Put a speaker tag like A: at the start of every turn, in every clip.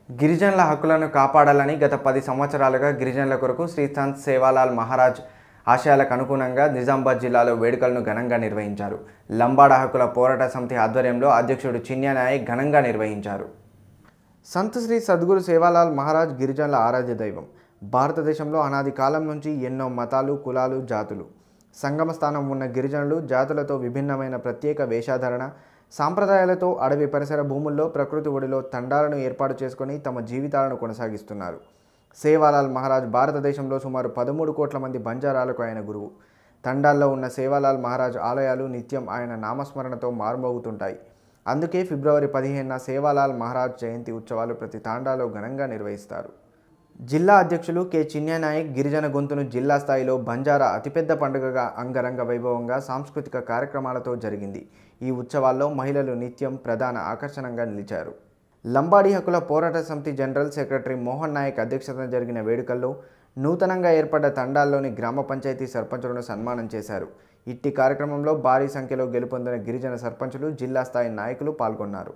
A: గిరిజనుల హక్కులను కాపాడాలని గత పది సంవత్సరాలుగా గిరిజనుల కొరకు శ్రీ సంత్ సేవాలాల్ మహారాజ్ ఆశయాలకు అనుగుణంగా నిజామాబాద్ జిల్లాలో వేడుకలను ఘనంగా నిర్వహించారు లంబాడ హక్కుల పోరాట సమితి ఆధ్వర్యంలో అధ్యక్షుడు చిన్య నాయక్ ఘనంగా నిర్వహించారు సంత్ శ్రీ సద్గురు సేవాలాల్ మహారాజ్ గిరిజనుల ఆరాధ్య దైవం భారతదేశంలో అనాది కాలం నుంచి ఎన్నో మతాలు కులాలు జాతులు సంగమ స్థానం ఉన్న గిరిజనులు జాతులతో విభిన్నమైన ప్రత్యేక వేషాధరణ సాంప్రదాయాలతో అడవి పరిసర భూముల్లో ప్రకృతి ఒడిలో తండాలను ఏర్పాటు చేసుకొని తమ జీవితాలను కొనసాగిస్తున్నారు సేవాలాల్ మహారాజ్ భారతదేశంలో సుమారు పదమూడు కోట్ల మంది బంజారాలకు ఆయన గురువు తండాల్లో ఉన్న సేవాలాల్ మహారాజ్ ఆలయాలు నిత్యం ఆయన నామస్మరణతో మారుమోగుతుంటాయి అందుకే ఫిబ్రవరి పదిహేనున సేవాలాల్ మహారాజ్ జయంతి ఉత్సవాలు ప్రతి తాండాలో ఘనంగా నిర్వహిస్తారు జిల్లా అధ్యక్షులు కె చిన్యనాయక్ గిరిజన గొంతును జిల్లా స్థాయిలో బంజారా అతిపెద్ద పండుగగా అంగరంగ వైభవంగా సాంస్కృతిక కార్యక్రమాలతో జరిగింది ఈ ఉత్సవాల్లో మహిళలు నిత్యం ప్రధాన ఆకర్షణగా నిలిచారు లంబాడీ హక్కుల పోరాట సమితి జనరల్ సెక్రటరీ మోహన్ నాయక్ అధ్యక్షతన జరిగిన వేడుకల్లో నూతనంగా ఏర్పడ్డ తండాల్లోని గ్రామ పంచాయతీ సర్పంచులను సన్మానం చేశారు ఇట్టి కార్యక్రమంలో భారీ సంఖ్యలో గెలుపొందిన గిరిజన సర్పంచులు జిల్లా స్థాయి నాయకులు పాల్గొన్నారు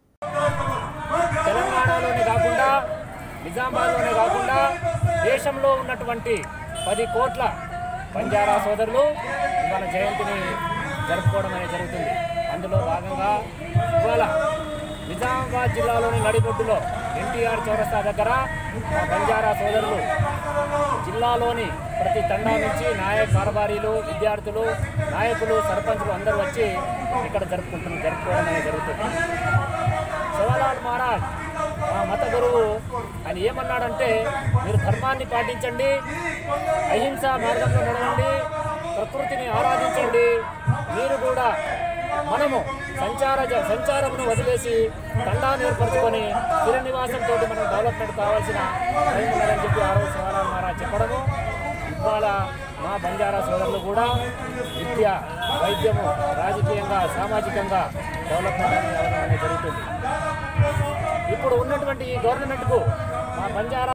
B: తెలంగాణలోనే కాకుండా నిజామాబాద్లోనే కాకుండా దేశంలో ఉన్నటువంటి పది కోట్ల బంజారా సోదరులు ఇవాళ జయంతిని జరుపుకోవడం అనేది జరుగుతుంది అందులో భాగంగా ఇవాళ నిజామాబాద్ జిల్లాలోని నడిబొడ్డులో ఎన్టీఆర్ చౌరస్తా దగ్గర మా బంజారా సోదరులు జిల్లాలోని ప్రతి తండా నుంచి నాయక కారబారీలు విద్యార్థులు నాయకులు సర్పంచులు అందరూ వచ్చి ఇక్కడ జరుపుకుంటున్నారు జరుపుకోవడం అనేది జరుగుతుంది శివలాల్ మహారాజ్ మా మత గురువు ఆయన ఏమన్నాడంటే మీరు ధర్మాన్ని పాటించండి అహింస మార్గంలో నడవండి ప్రకృతిని ఆరాధించండి మీరు కూడా మనము సంచార సంచారమును వదిలేసి తండాన్ని ఏర్పరచుకొని స్థిర నివాసంతో మనం డెవలప్మెంట్ కావాల్సిన టైం ఉన్నదని చెప్పి ఆ రోజు శివలాల్ మహారాజ్ చెప్పడము ఇవాళ మా బంజారా సోదరులు కూడా విద్య వైద్యము రాజకీయంగా సామాజికంగా డెవలప్మెంట్ అనేది అవడం అనేది జరుగుతుంది ఇప్పుడు ఉన్నటువంటి ఈ గవర్నమెంట్కు మా బంజారా